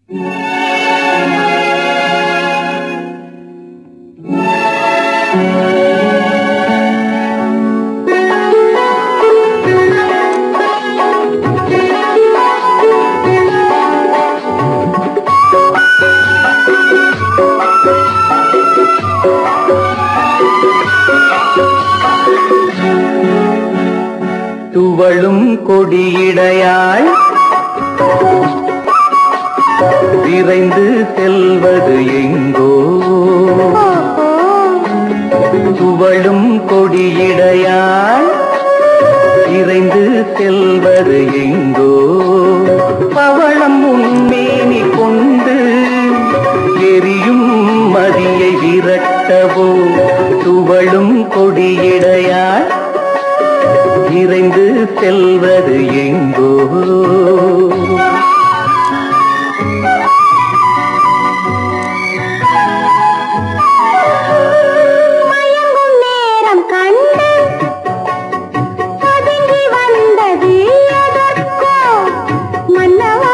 துவளும் கொடியிடையாள் விரைந்து செல்வது எங்கோ துவளும் கொடியிடையாள் விரைந்து செல்வது எங்கோ பவளம் உன்மேனி கொண்டு எரியும் மதியை விரட்டவோ துவளும் கொடியிடையாள் விரைந்து செல்வது எங்கோ மயங்கும் நேரம் கண்டு பதுங்கி வந்தது எதற்கோ மன்னவா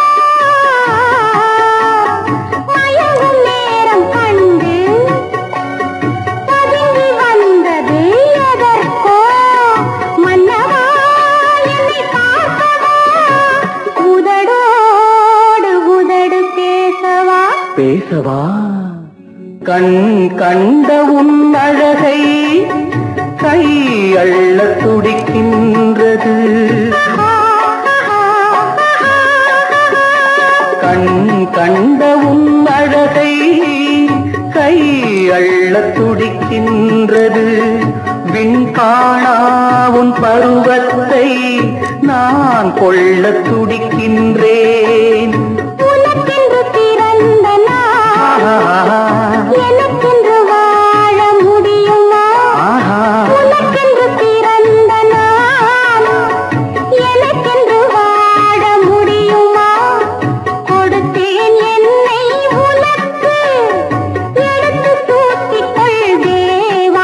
மயங்கும் நேரம் கண்டு பதுங்கி வந்தது எதற்கோ மன்னவா என்னை பார்க்கவா உதடோடு உதடு பேசவா பேசவா கண் கண்ட உன் அழகை கை அள்ள துடிக்கின்றது கண் கண்ட உன் அழகை கை அள்ள துடிக்கின்றது விண் காணா உன் பருவத்தை நான் கொள்ள துடிக்கின்றேன் உனக்கென்று பிறந்த நான் ஆஹா, எனக்கென்று வாழ முடியுமா ஆஹா. உனக்கென்று பிறந்த நான் எனக்கென்று வாழ முடியுமா கொடுத்தேன் என்னை உனக்கு எடுத்து தூக்கிக் கொள் தேவா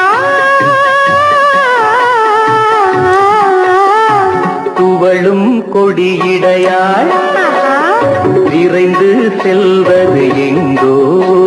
துவளும் கொடியிடையாள் விரைந்து செல்வது எங்கோ